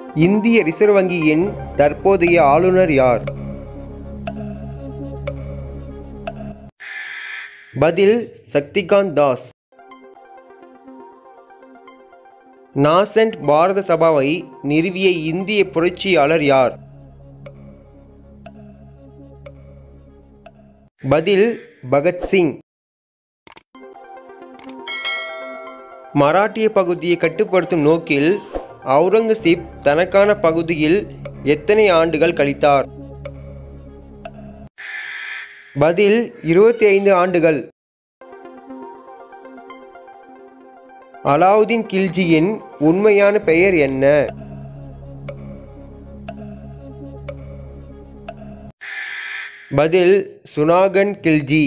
இந்திய ரிசர்வ் வங்கியின் தற்போதைய ஆளுநர் யார் பதில் சக்திகாந்த் தாஸ் நாசென்ட் பாரத சபாவை நிறுவிய இந்திய புரட்சியாளர் யார் பதில் பகத்சிங் மராட்டிய பகுதியை கட்டுப்படுத்தும் நோக்கில் அவுரங்கசீப் தனக்கான பகுதியில் எத்தனை ஆண்டுகள் கழித்தார் பதில் இருபத்தி ஐந்து ஆண்டுகள் அலாவுதீன் கில்ஜியின் உண்மையான பெயர் என்ன பதில் சுனாகன் கில்ஜி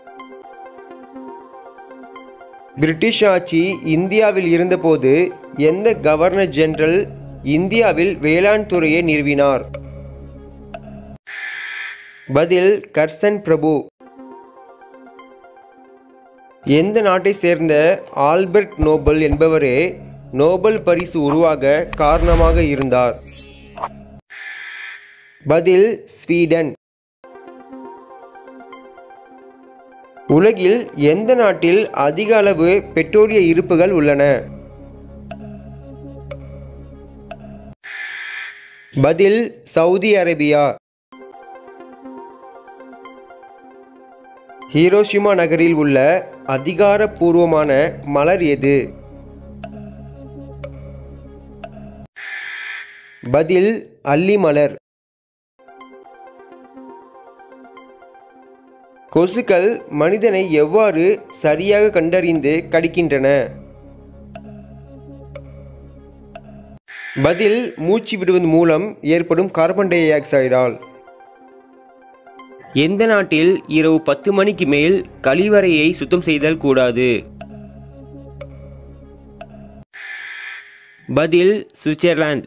பிரிட்டிஷ் ஆட்சி இந்தியாவில் இருந்தபோது எந்த கவர்னர் ஜெனரல் இந்தியாவில் வேளாண் துறையை நிறுவினார் பதில் கர்சன் பிரபு எந்த நாட்டை சேர்ந்த ஆல்பர்ட் நோபல் என்பவரே நோபல் பரிசு உருவாக காரணமாக இருந்தார் பதில் ஸ்வீடன் உலகில் எந்த நாட்டில் அதிக அளவு பெட்ரோலிய இருப்புகள் உள்ளன பதில் சவுதி அரேபியா ஹீரோஷிமா நகரில் உள்ள அதிகாரப்பூர்வமான மலர் எது பதில் அல்லி மலர் கொசுக்கள் மனிதனை எவ்வாறு சரியாக கண்டறிந்து கடிக்கின்றன பதில் மூச்சு விடுவதன் மூலம் ஏற்படும் கார்பன் டை ஆக்சைடால் எந்த நாட்டில் இரவு பத்து மணிக்கு மேல் கழிவறையை சுத்தம் செய்தல் கூடாது பதில் சுவிட்சர்லாந்து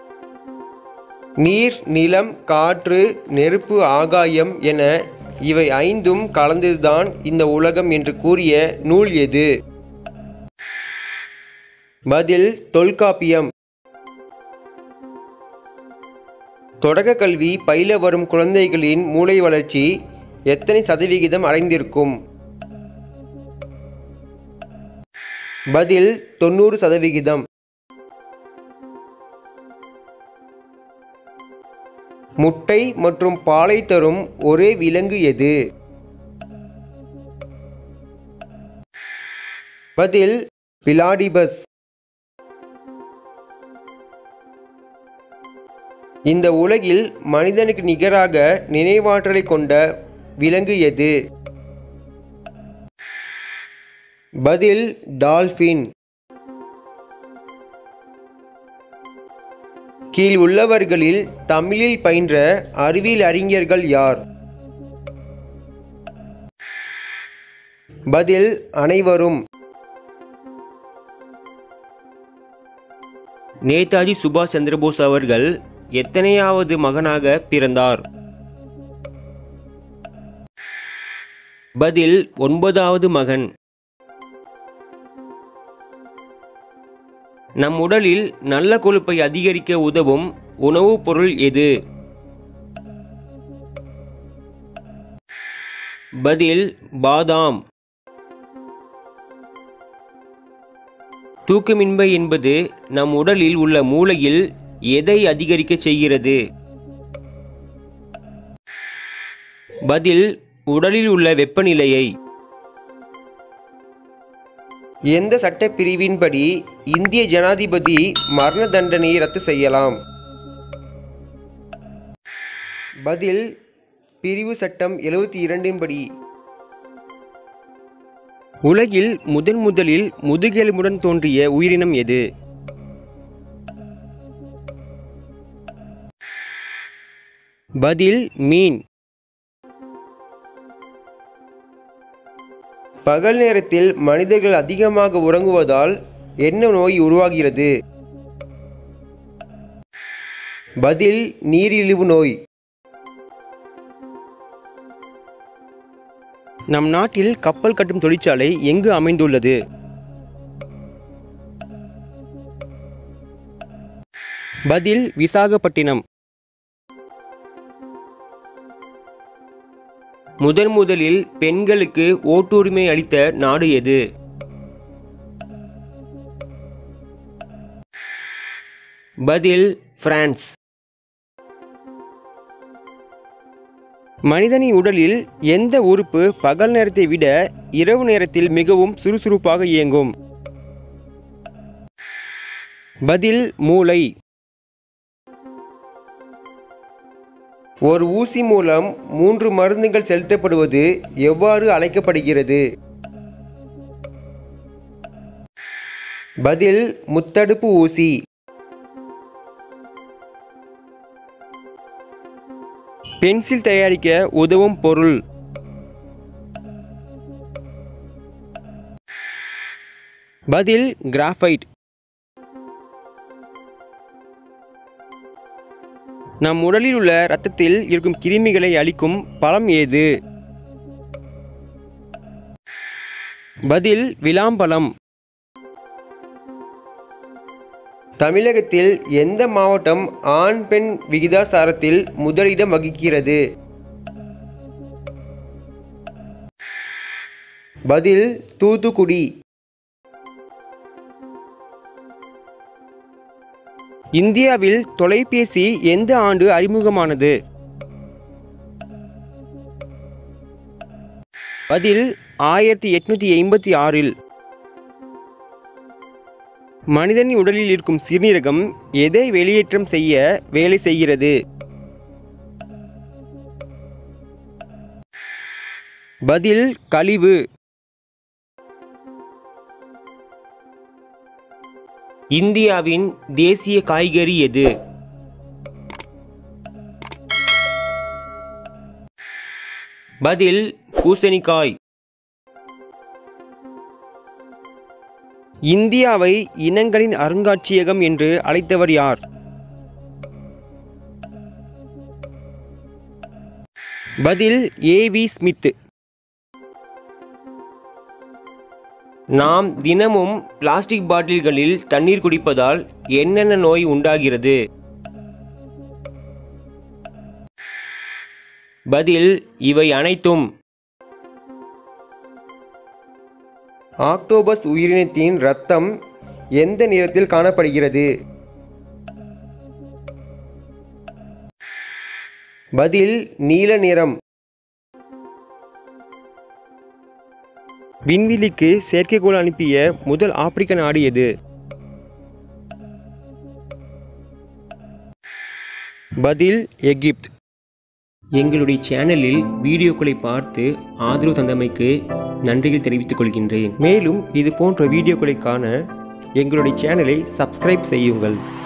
நீர் நிலம் காற்று நெருப்பு ஆகாயம் என இவை ஐந்தும் கலந்ததுதான் இந்த உலகம் என்று கூறிய நூல் எது பதில் தொல்காப்பியம் தொடக்க கல்வி பயில வரும் குழந்தைகளின் மூளை வளர்ச்சி எத்தனை சதவிகிதம் அடைந்திருக்கும் பதில் தொண்ணூறு சதவிகிதம் முட்டை மற்றும் பாலை தரும் ஒரே விலங்கு எது பதில் பிலாடிபஸ் இந்த உலகில் மனிதனுக்கு நிகராக நினைவாற்றலை கொண்ட விலங்கு எது பதில் டால்பின் கீழ் உள்ளவர்களில் தமிழில் பயின்ற அறிவியல் அறிஞர்கள் யார் பதில் அனைவரும் நேதாஜி சுபாஷ் சந்திரபோஸ் அவர்கள் எத்தனையாவது மகனாக பிறந்தார் பதில் ஒன்பதாவது மகன் நம் உடலில் நல்ல கொழுப்பை அதிகரிக்க உதவும் உணவுப் பொருள் எது பதில் பாதாம் தூக்கமின்மை என்பது நம் உடலில் உள்ள மூளையில் எதை அதிகரிக்க செய்கிறது பதில் உடலில் உள்ள வெப்பநிலையை எந்த சட்டப் பிரிவின்படி இந்திய ஜனாதிபதி மரண தண்டனையை ரத்து செய்யலாம் பதில் பிரிவு சட்டம் எழுபத்தி இரண்டின் படி உலகில் முதன் முதலில் முதுகெலும்புடன் தோன்றிய உயிரினம் எது பதில் மீன் பகல் நேரத்தில் மனிதர்கள் அதிகமாக உறங்குவதால் என்ன நோய் உருவாகிறது பதில் நீரிழிவு நோய் நம் நாட்டில் கப்பல் கட்டும் தொழிற்சாலை எங்கு அமைந்துள்ளது பதில் விசாகப்பட்டினம் முதன் முதலில் பெண்களுக்கு ஓட்டுரிமை அளித்த நாடு எது பதில் பிரான்ஸ் மனிதனின் உடலில் எந்த உறுப்பு பகல் நேரத்தை விட இரவு நேரத்தில் மிகவும் சுறுசுறுப்பாக இயங்கும் பதில் மூளை ஒரு ஊசி மூலம் மூன்று மருந்துகள் செலுத்தப்படுவது எவ்வாறு அழைக்கப்படுகிறது பதில் முத்தடுப்பு ஊசி பென்சில் தயாரிக்க உதவும் பொருள் பதில் கிராஃபைட் நம் உடலில் உள்ள இரத்தத்தில் இருக்கும் கிருமிகளை அழிக்கும் பழம் ஏது பதில் விளாம்பழம் தமிழகத்தில் எந்த மாவட்டம் ஆண் பெண் விகிதாசாரத்தில் முதலிடம் வகிக்கிறது பதில் தூத்துக்குடி இந்தியாவில் தொலைபேசி எந்த ஆண்டு அறிமுகமானது பதில் ஆயிரத்தி எட்நூத்தி எண்பத்தி ஆறில் மனிதனின் உடலில் இருக்கும் சிறுநீரகம் எதை வெளியேற்றம் செய்ய வேலை செய்கிறது பதில் கழிவு இந்தியாவின் தேசிய காய்கறி எது பதில் பூசணிக்காய் இந்தியாவை இனங்களின் அருங்காட்சியகம் என்று அழைத்தவர் யார் பதில் ஏவி ஸ்மித் நாம் தினமும் பிளாஸ்டிக் பாட்டில்களில் தண்ணீர் குடிப்பதால் என்னென்ன நோய் உண்டாகிறது பதில் இவை அனைத்தும் ஆக்டோபஸ் உயிரினத்தின் இரத்தம் எந்த நிறத்தில் காணப்படுகிறது பதில் நீல நிறம் விண்வெளிக்கு செயற்கைக்கோள் அனுப்பிய முதல் ஆப்பிரிக்க நாடு எது பதில் எகிப்த் எங்களுடைய சேனலில் வீடியோக்களை பார்த்து ஆதரவு தந்தமைக்கு நன்றிகள் தெரிவித்துக் கொள்கின்றேன் மேலும் இது போன்ற வீடியோக்களை காண எங்களுடைய சேனலை சப்ஸ்கிரைப் செய்யுங்கள்